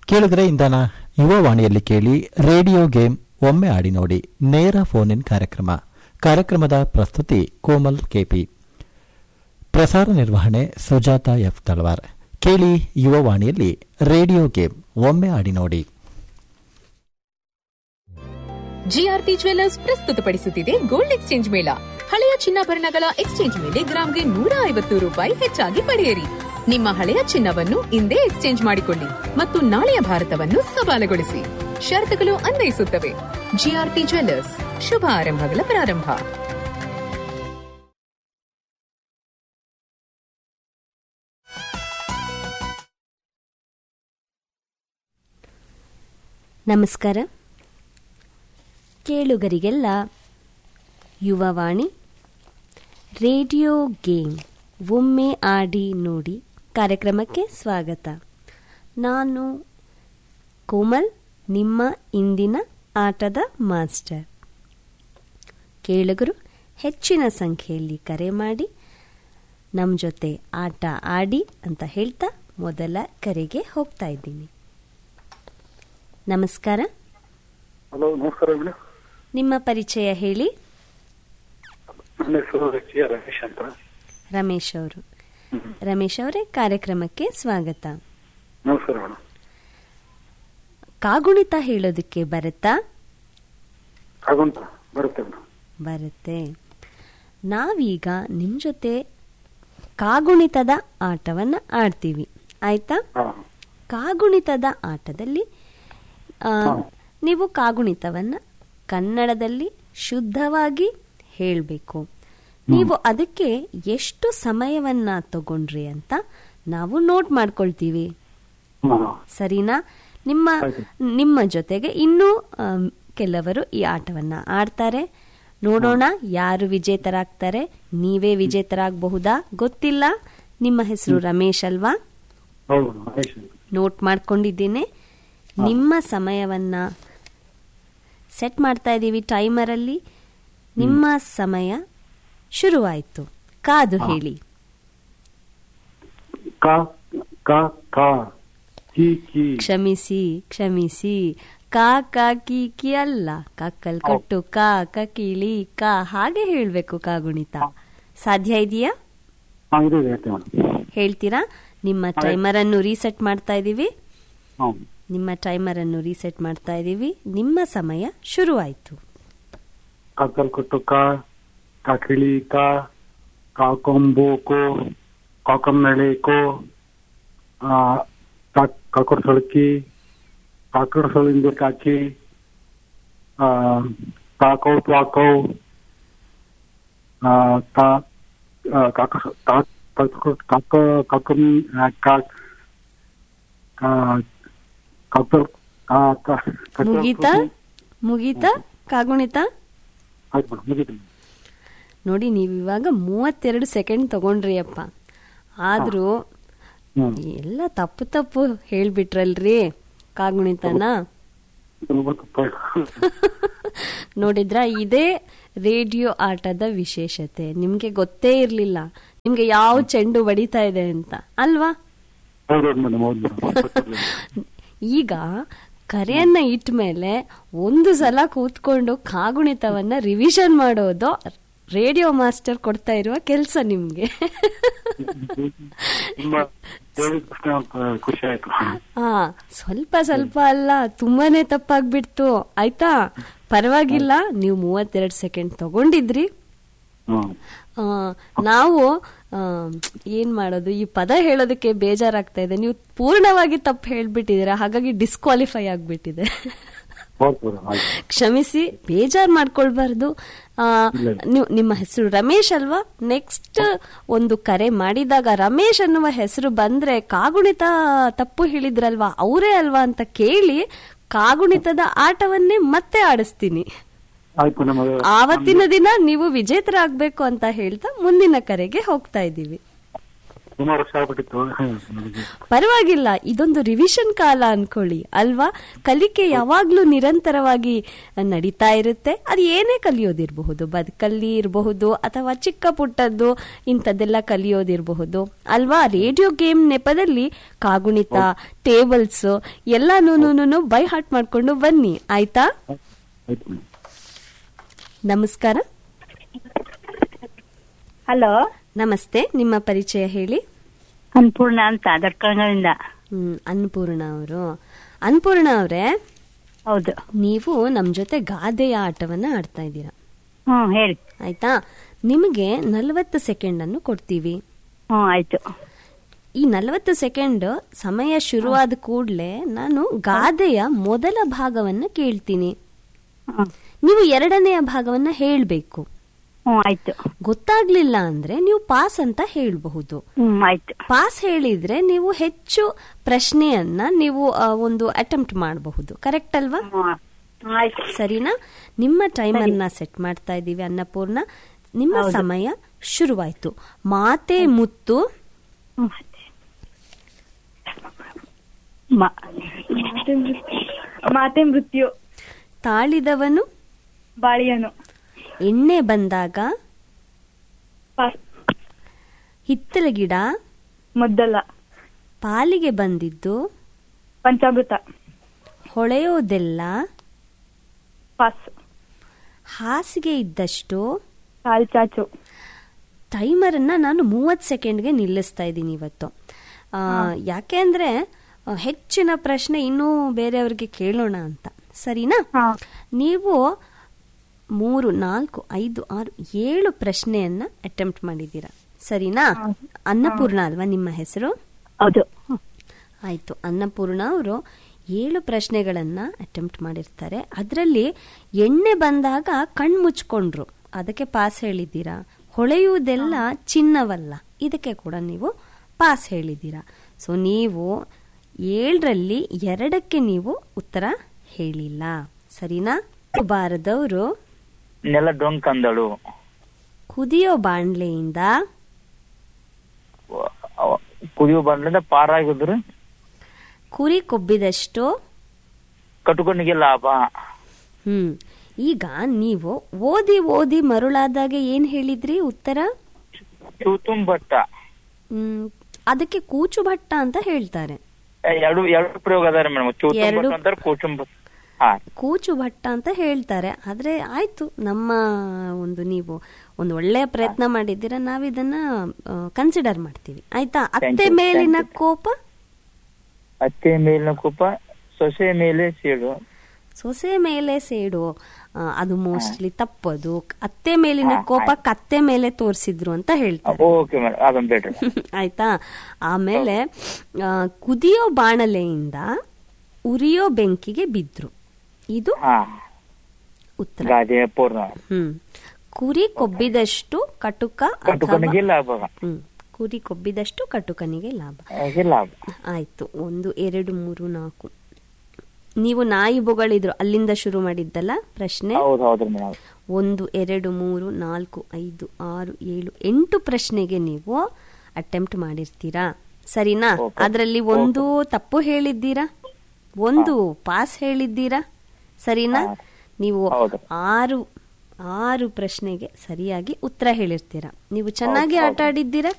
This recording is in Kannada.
ಕೇಳಿದ್ರೆ ಇಂದನ ಯುವವಾಣಿಯಲ್ಲಿ ಕೇಳಿ ರೇಡಿಯೋ ಗೇಮ್ ಒಮ್ಮೆ ಆಡಿ ನೋಡಿ ನೇರ ಫೋನ್ ಇನ್ ಕಾರ್ಯಕ್ರಮ ಕಾರ್ಯಕ್ರಮದ ಪ್ರಸ್ತುತಿ ಕೋಮಲ್ ಕೆಪಿ ಪ್ರಸಾರ ನಿರ್ವಹಣೆ ಸುಜಾತ ಎಫ್ ತಳವಾರ್ ಕೇಳಿ ಯುವವಾಣಿಯಲ್ಲಿ ರೇಡಿಯೋ ಗೇಮ್ ಒಮ್ಮೆ ಆಡಿ ನೋಡಿ ಜಿಆರ್ಟಿ ಜ್ವೆಲ್ಲರ್ಸ್ ಪ್ರಸ್ತುತಪಡಿಸುತ್ತಿದೆ ಗೋಲ್ಡ್ ಎಕ್ಸ್ಚೇಂಜ್ ಮೇಳ ಹಳೆಯ ಚಿನ್ನಾಭರಣಗಳ ಎಕ್ಸ್ಚೇಂಜ್ ಮೇಲೆ ಗ್ರಾಂಗೆ ನೂರ ಐವತ್ತು ರೂಪಾಯಿ ಹೆಚ್ಚಾಗಿ ಪಡೆಯಿರಿ ನಿಮ್ಮ ಹಳೆಯ ಚಿನ್ನವನ್ನು ಇಂದೇ ಎಕ್ಸ್ಚೇಂಜ್ ಮಾಡಿಕೊಳ್ಳಿ ಮತ್ತು ನಾಳೆಯ ಭಾರತವನ್ನು ಸವಾಲುಗೊಳಿಸಿ ಷರತ್ತುಗಳು ಅನ್ವಯಿಸುತ್ತವೆ ಜಿಆರ್ಟಿ ಜ್ವೆಲ್ಲರ್ಸ್ ಶುಭ ಆರಂಭಗಳ ಪ್ರಾರಂಭ ನಮಸ್ಕಾರ ಕೇಳುಗರಿಗೆಲ್ಲ ಯುವವಾಣಿ ರೇಡಿಯೋ ಗೇಮ್ ಒಮ್ಮೆ ಆಡಿ ನೋಡಿ ಕಾರ್ಯಕ್ರಮಕ್ಕೆ ಸ್ವಾಗತ ನಾನು ಕೋಮಲ್ ನಿಮ್ಮ ಇಂದಿನ ಆಟದ ಮಾಸ್ಟರ್ ಕೇಳುಗರು ಹೆಚ್ಚಿನ ಸಂಖ್ಯೆಯಲ್ಲಿ ಕರೆ ಮಾಡಿ ನಮ್ಮ ಜೊತೆ ಆಟ ಆಡಿ ಅಂತ ಹೇಳ್ತಾ ಮೊದಲ ಕರೆಗೆ ಹೋಗ್ತಾ ಇದ್ದೀನಿ ನಮಸ್ಕಾರ ಹಲೋ ನಮಸ್ಕಾರ ಮೇಡಮ್ ನಿಮ್ಮ ಪರಿಚಯ ಹೇಳಿ ನನ್ನ ಹೆಸರು ಸಿ ಆರ್ ರಮೇಶ್ ಅಂತ ರಮೇಶ್ ಅವರು ರಮೇಶ್ ಅವರೇ ಕಾರ್ಯಕ್ರಮಕ್ಕೆ ಸ್ವಾಗತ ನಮಸ್ಕಾರ ಮೇಡಮ್ ಕಾಗುಣಿತ ಹೇಳೋದಕ್ಕೆ ಬರುತ್ತಾ ಆಗುಂಟ ಬರುತ್ತೆ ಮೇಡಮ್ ಬರುತ್ತೆ ನಾವೀಗ ನಿಮ್ಮ ಜೊತೆ ಕಾಗುಣಿತದ ಆಟವನ್ನು ಆಡ್ತೀವಿ ಆಯ್ತಾ ಹಾ ಕಾಗುಣಿತದ ಆಟದಲ್ಲಿ ಆ, ನೀವು ಕಾಗುಣಿತವನ್ನು ಕನ್ನಡದಲ್ಲಿ ಶುದ್ಧವಾಗಿ ಹೇಳಬೇಕು ನೀವು ಅದಕ್ಕೆ ಎಷ್ಟು ಸಮಯವನ್ನ ತಗೊಂಡ್ರಿ ಅಂತ ನಾವು ನೋಟ್ ಮಾಡ್ಕೊಳ್ತೀವಿ ಹಾ ಸರಿನಾ ನಿಮ್ಮ ಆಯ್ತು. ನಿಮ್ಮ ಜೊತೆಗೆ ಇನ್ನೂ ಆಮ್, ಕೆಲವರು ಈ ಆಟವನ್ನ ಆಡ್ತಾರೆ ನೋಡೋಣ ಯಾರು ವಿಜೇತರಾಗ್ತಾರೆ ನೀವೇ ವಿಜೇತರಾಗಬಹುದಾ ಗೊತ್ತಿಲ್ಲ ನಿಮ್ಮ ಹೆಸರು ರಮೇಶ್ ಅಲ್ವಾ ಹೌದು ಮಹೇಶ್ ನೋಟ್ ಮಾಡ್ಕೊಂಡಿದ್ದೀನಿ ನಿಮ್ಮ ಸಮಯವನ್ನ ಸೆಟ್ ಮಾಡ್ತಾ ಇದ್ದೀವಿ ಟೈಮರಲ್ಲಿ ನಿಮ್ಮ ಸಮಯ ಶುರುವಾಯಿತು ಕಾದು ಹೇಳಿ ಕಾ ಕಾ ಕಾ ಕಿ ಕಿ ಕ್ಷಮಿಸಿ ಕ್ಷಮಿಸಿ ಕಾ ಕಾ ಕಿ ಕಿ ಅಲ್ಲ ಕಕ್ಕಲ್ ಕಟ್ಟು ಕಾ ಕ ಕಿಳಿ ಕಾ ಹಾಗೆ ಹೇಳ್ಬೇಕು ಕಾಗುಣಿತ ಸಾಧ್ಯ ಇದೆಯಾ ಹಾ ಇದೆ ಇದೆ, ಹೇಳ್ತೇವೆ ಮೇಡಮ್ ಹೇಳ್ತೀರಾ ನಿಮ್ಮ ಟೈಮರ್ ಅನ್ನು ರೀಸೆಟ್ ಮಾಡ್ತಾ ಇದ್ದೀವಿ ಹಾ ನಿಮ್ಮ ಟೈಮರ್ ಅನ್ನು ರೀಸೆಟ್ ಮಾಡ್ತಾ ಇದ್ದೀವಿ ನಿಮ್ಮ ಸಮಯ ಶುರುವಾಯಿತು ಕಾಕಲ್ ಕೊಟ್ಟು ಕಾ ಕಾಕಿಳಿ ಕಾ ಕಾಕೊಂಬು ಕೋ ಕಾಕಮ್ನಳೆ ಕೋ ಕಾಕಡ ಸೊಳಕಿ ಕಾಕಡ ಸೊಳಿಂದ ಕಾಕಿ ಆ, ಕಾಕೌ ತ್ವಾಕೌ ಆ, ಕಾ- ಆ, ಕಾಕ ಕಾಕ್ ಕಾಕ ಕಾಕ ಕಾಕಮ್ ಆ, ಕಾಕ್ ಕಾ- ಕಾಕರ್ ಕಾ ಕಾ- ಕಾಕರ್ ಮುಗೀತಾ ಮುಗೀತಾ ಕಾಗುಣಿತ ಆಯ್ತು ಮೇಡಮ್ ಮುಗೀತು ನೋಡಿ ನೀವು ಇವಾಗ ಮೂವತ್ತೆರಡು ಸೆಕೆಂಡ್ ತಗೊಂಡ್ರಿ ಅಪ್ಪ ಆದ್ರೂ ಹ್ಮ್ ಎಲ್ಲ ತಪ್ಪು ತಪ್ಪು ಹೇಳ್ಬಿಟ್ರಲ್ರಿ ಕಾಗುಣಿತನ ತುಂಬ ತಪ್ಪ ನೋಡಿದ್ರ ಇದೇ ರೇಡಿಯೋ ಆಟದ ವಿಶೇಷತೆ ನಿಮ್ಗೆ ಗೊತ್ತೇ ಇರ್ಲಿಲ್ಲ ನಿಮ್ಗೆ ಯಾವ ಚೆಂಡು ಬಡಿತಾ ಇದೆ ಅಂತ ಅಲ್ವಾ ಹೌದು ಮೇಡಮ್ ಹೌದು ಮೇಡಮ್ ಈಗ ಕರೆಯನ್ನ ಇಟ್ಟ ಮೇಲೆ ಒಂದು ಸಲ ಕೂತ್ಕೊಂಡು ಕಾಗುಣಿತವನ್ನ ರಿವಿಷನ್ ಮಾಡೋದು ರೇಡಿಯೋ ಮಾಸ್ಟರ್ ಕೊಡ್ತಾ ಇರುವ ಕೆಲಸ ನಿಮ್ಗೆ ತುಂಬಾ ಹೇಳಿದ ತಕ್ಷಣ ಒಂದ್ ಖುಷಿ ಆಯ್ತು ಹಾ ಸ್ವಲ್ಪ ಸ್ವಲ್ಪ ಅಲ್ಲ ತುಂಬಾನೇ ತಪ್ಪಾಗ್ಬಿಡ್ತು ಆಯ್ತಾ ಪರವಾಗಿಲ್ಲ ನೀವು ಮೂವತ್ತೆರಡು ಸೆಕೆಂಡ್ ತಗೊಂಡಿದ್ರಿ ಹ್ಮ್ ಆ, ನಾವು ಆ, ಏನ್ ಮಾಡೋದು ಈ ಪದ ಹೇಳೋದಕ್ಕೆ ಬೇಜಾರಾಗ್ತಾ ಇದೆ ನೀವು ಪೂರ್ಣವಾಗಿ ತಪ್ಪು ಹೇಳ್ಬಿಟ್ಟಿದ್ದೀರಾ ಹಾಗಾಗಿ ಡಿಸ್ಕ್ವಾಲಿಫೈ ಆಗ್ಬಿಟ್ಟಿದೆ ಹೌದು ಮೇಡಮ್ ಆಯ್ತು ಕ್ಷಮಿಸಿ ಬೇಜಾರ್ ಮಾಡ್ಕೊಳ್ಬಾರ್ದು ಆ, ಇಲ್ಲ. ನೀವು ನಿಮ್ಮ ಹೆಸರು ರಮೇಶ್ ಅಲ್ವಾ ನೆಕ್ಸ್ಟ್ ಒಂದು ಕರೆ ಮಾಡಿದಾಗ ರಮೇಶ್ ಅನ್ನುವ ಹೆಸರು ಬಂದ್ರೆ ಕಾಗುಣಿತ ತಪ್ಪು ಹೇಳಿದ್ರಲ್ವಾ ಅವರೇ ಅಲ್ವಾ ಅಂತ ಕೇಳಿ ಕಾಗುಣಿತದ ಆಟವನ್ನೇ ಮತ್ತೆ ಆಡಿಸ್ತೀನಿ ಆಯ್ತು ಮೇಡಮ್ ಅದು ಆವತ್ತಿನ ದಿನ ನೀವು ವಿಜೇತರಾಗಬೇಕು ಅಂತ ಹೇಳ್ತಾ ಮುಂದಿನ ಕರೆಗೆ ಹೋಗ್ತಾ ಇದ್ದೀವಿ ಸುಮಾರು ವರ್ಷ ಆಗ್ಬಿಟ್ಟಿತ್ತು ನನಗೆ ಪರವಾಗಿಲ್ಲ ಇದೊಂದು ರಿವಿಷನ್ ಕಾಲ ಅನ್ಕೊಳ್ಳಿ ಅಲ್ವಾ ಕಲಿಕೆ ಯಾವಾಗ್ಲೂ ನಿರಂತರವಾಗಿ ನಡೀತಾ ಇರುತ್ತೆ ಅದು ಏನೇ ಕಲಿಯೋದಿರಬಹುದು ಬದುಕಲ್ಲಿ ಇರಬಹುದು ಅಥವಾ ಚಿಕ್ಕ ಪುಟ್ಟದ್ದು ಇಂಥದ್ದೆಲ್ಲ ಕಲಿಯೋದಿರಬಹುದು ಅಲ್ವಾ ರೇಡಿಯೋ ಗೇಮ್ ನೆಪದಲ್ಲಿ ಕಾಗುಣಿತ ಟೇಬಲ್ಸ್ ಎಲ್ಲಾನು ಬೈ ಹಾರ್ಟ್ ಮಾಡ್ಕೊಂಡು ಬನ್ನಿ ಆಯ್ತಾ ಆಯ್ತು ಮೇಡಮ್ ನಮಸ್ಕಾರ ಹಲೋ ನಮಸ್ತೆ ನಿಮ್ಮ ಪರಿಚಯ ಹೇಳಿ ಅನ್ಪೂರ್ಣ ಅಂತ ದೊಡ್ಕಳದಿಂದ ಹ್ಮ್ ಅನ್ನಪೂರ್ಣ ಅವರು ಅನ್ನಪೂರ್ಣ ಅವರೇ ಹೌದು ನೀವು ನಮ್ ಜೊತೆ ಗಾದೆಯ ಆಟವನ್ನ ಆಡ್ತಾ ಇದ್ದೀರಾ ಹ್ಮ್ ಹೇಳಿ ಆಯ್ತಾ ನಿಮಗೆ ನಲವತ್ತು ಸೆಕೆಂಡ್ ಅನ್ನು ಕೊಡ್ತೀವಿ ಹ್ಮ್ ಆಯ್ತು ಈ ನಲವತ್ತು ಸೆಕೆಂಡ್ ಸಮಯ ಶುರುವಾದ ಕೂಡಲೇ ನಾನು ಗಾದೆಯ ಮೊದಲ ಭಾಗವನ್ನ ಕೇಳ್ತೀನಿ ಹ್ಮ್ ನೀವು ಎರಡನೆಯ ಭಾಗವನ್ನ ಹೇಳ್ಬೇಕು ಹ್ಮ್ ಆಯ್ತು ಗೊತ್ತಾಗ್ಲಿಲ್ಲ ಅಂದ್ರೆ ನೀವು ಪಾಸ್ ಅಂತ ಹೇಳ್ಬಹುದು ಹ್ಮ್ ಆಯ್ತು ಪಾಸ್ ಹೇಳಿದ್ರೆ ನೀವು ಹೆಚ್ಚು ಪ್ರಶ್ನೆಯನ್ನ ನೀವು ಆ, ಒಂದು ಅಟೆಂಪ್ಟ್ ಮಾಡಬಹುದು ಕರೆಕ್ಟ್ ಅಲ್ವಾ ಹ್ಮ್ ಆಯ್ತು ಸರಿನಾ ನಿಮ್ಮ ಟೈಮರ್ನ ಸೆಟ್ ಮಾಡ್ತಾ ಇದ್ದೀವಿ ಅನ್ನಪೂರ್ಣ ನಿಮ್ಮ ಸಮಯ ಶುರುವಾಯ್ತು ಮಾತೆ ಮುತ್ತು ಹ್ಮ್. ಮ- ಮಾತೆ ಮೃತ್ಯು ತಾಳಿದವನು ಬಾಳಿಯನು ಎಣ್ಣೆ ಬಂದಾಗ ಪಾಸ್ ಹಿತ್ತಲ ಗಿಡ ಮುದ್ದಲ ಪಾಲಿಗೆ ಬಂದಿದ್ದು ಪಂಚಾಮೃತ ಹೊಳೆಯೋದೆಲ್ಲ ಪಾಸ್ ಹಾಸಿಗೆ ಇದ್ದಷ್ಟು ಕಾಲ್ ಚಾಚು ಟೈಮರ್ ಅನ್ನ ನಾನು ಮೂವತ್ತು ಸೆಕೆಂಡ್ಗೆ ನಿಲ್ಲಿಸ್ತಾ ಇದ್ದೀನಿ ಇವತ್ತು ಆ, ಯಾಕೆ ಅಂದ್ರೆ ಆ, ಹೆಚ್ಚಿನ ಪ್ರಶ್ನೆ ಇನ್ನೂ ಬೇರೆಯವ್ರಿಗೆ ಕೇಳೋಣ ಅಂತ ಸರಿನಾ ಹಾ ನೀವು ಮೂರು ನಾಲ್ಕು ಐದು ಆರು ಏಳು ಪ್ರಶ್ನೆಯನ್ನ ಅಟೆಂಪ್ಟ್ ಮಾಡಿದ್ದೀರಾ ಸರಿನಾ ಅನ್ನಪೂರ್ಣ ಅಲ್ವಾ ನಿಮ್ಮ ಹೆಸರು ಹೌದು ಆಯ್ತು ಅನ್ನಪೂರ್ಣ ಅವರು ಏಳು ಪ್ರಶ್ನೆಗಳನ್ನ ಅಟೆಂಪ್ಟ್ ಮಾಡಿರ್ತಾರೆ ಅದರಲ್ಲಿ ಎಣ್ಣೆ ಬಂದಾಗ ಕಣ್ ಮುಚ್ಕೊಂಡ್ರು ಅದಕ್ಕೆ ಪಾಸ್ ಹೇಳಿದ್ದೀರಾ ಹೊಳೆಯುವುದೆಲ್ಲ ಚಿನ್ನವಲ್ಲ ಇದಕ್ಕೆ ಕೂಡ ನೀವು ಪಾಸ್ ಹೇಳಿದ್ದೀರಾ ಸೊ ನೀವು ಏಳರಲ್ಲಿ ಎರಡಕ್ಕೆ ನೀವು ಉತ್ತರ ಹೇಳಿಲ್ಲ ಸರಿನಾ ಬಾರದವರು ನೆಲ ಡೊಂಕಂದಳು ಕುದಿಯೋ ಬಾಣ್ಲೆಯಿಂದ ಅವ- ಕುದಿಯೋ ಬಂದ್ರಿಂದ ಪಾರಾಗಿದ್ರು ಕುರಿ ಕೊಬ್ಬಿದಷ್ಟು ಕಟುಕನಿಗೆ ಲಾಭ ಹ್ಮ್ ಈಗ ನೀವು ಓದಿ ಓದಿ ಮರುಳಾದಾಗ ಏನ್ ಹೇಳಿದ್ರಿ ಉತ್ತರ ಚೂತುಂಬಟ್ಟ ಹ್ಮ್ ಅದಕ್ಕೆ ಕೂಚು ಭಟ್ಟ ಅಂತ ಹೇಳ್ತಾರೆ ಎರಡು ಎರಡು ಪ್ರಯೋಗ ಅದಾರ ಮೇಡಮ್ ಎರಡು- ಚೂತುಂಬಟ್ಟ ಅಂತಾರೆ ಕೂಚುಂಬ ಹಾ ಕೂಚು ಭಟ್ಟ ಅಂತ ಹೇಳ್ತಾರೆ ಆದ್ರೆ ಆಯ್ತು ನಮ್ಮ ಒಂದು ನೀವು ಒಂದು ಒಳ್ಳೆಯ ಪ್ರಯತ್ನ ಮಾಡಿದ್ದೀರಾ ನಾವಿದನ್ನ ಕನ್ಸಿಡರ್ ಮಾಡ್ತೀವಿ ಆಯ್ತಾ ಅತ್ತೆ you, ಮೇಲಿನ thank you. ಕೋಪ ಅತ್ತೆ ಮೇಲಿನ ಕೂಪ ಸೊಸೆ ಮೇಲೆ ಸೀಳು ಸೊಸೆ ಮೇಲೆ ಸೇಡು ಆ, ಅದು ಮೋಸ್ಟ್ಲಿ ತಪ್ಪದು ಅತ್ತೆ ಮೇಲಿನ ಕೋಪ ಕತ್ತೆ ಮೇಲೆ ತೋರಿಸಿದ್ರು ಅಂತ ಹೇಳ್ತಾರೆ ಓಕೆ ಮೇಡಮ್ ಅದೊಂದು ಬೇಡ್ರಿ ಆಯ್ತಾ ಆಮೇಲೆ ಆ, ಕುದಿಯೋ ಬಾಣಲೆಯಿಂದ ಉರಿಯೋ ಬೆಂಕಿಗೆ ಬಿದ್ರು ಇದು ಹಾ ಉತ್ತರ ಗಾದೆ ಪೂರ್ಣ ಹ್ಮ್ ಕುರಿ ಕೊಬ್ಬಿದಷ್ಟು ಕಟುಕ ಅಥವಾ ಕಟುಕನಿಗೆ ಲಾಭ ಹ್ಮ್ ಕುರಿ ಕೊಬ್ಬಿದಷ್ಟು ಕಟುಕನಿಗೆ ಲಾಭ ಹಾಗೆ ಲಾಭ ಆಯ್ತು ಒಂದು ಎರಡು ಮೂರು ನಾಲ್ಕು ನೀವು ನಾಯಿ ಬೊಗಳಿದ್ರು ಅಲ್ಲಿಂದ ಶುರು ಮಾಡಿದ್ದಲ್ಲ ಪ್ರಶ್ನೆ ಹೌದು ಹೌದ್ರಿ ಮೇಡಮ್ ಒಂದು ಎರಡು ಮೂರು ನಾಲ್ಕು ಐದು ಆರು ಏಳು ಎಂಟು ಪ್ರಶ್ನೆಗೆ ನೀವು ಅಟೆಂಪ್ಟ್ ಮಾಡಿರ್ತೀರಾ ಸರಿನಾ Okay. ಅದರಲ್ಲಿ ಒಂದು ತಪ್ಪು ಹೇಳಿದ್ದೀರಾ ಒಂದು ಪಾಸ್ ಹೇಳಿದ್ದೀರಾ ಸರಿನಾ ಹಾ. ನೀವು ಹೌದು. ಆರು ಆರು ಪ್ರಶ್ನೆಗೆ ಸರಿಯಾಗಿ ಉತ್ತರ ಹೇಳಿರ್ತೀರಾ ನೀವು ಚೆನ್ನಾಗಿ ಹೌದು, ಆಟ ಆಡಿದ್ದೀರಾ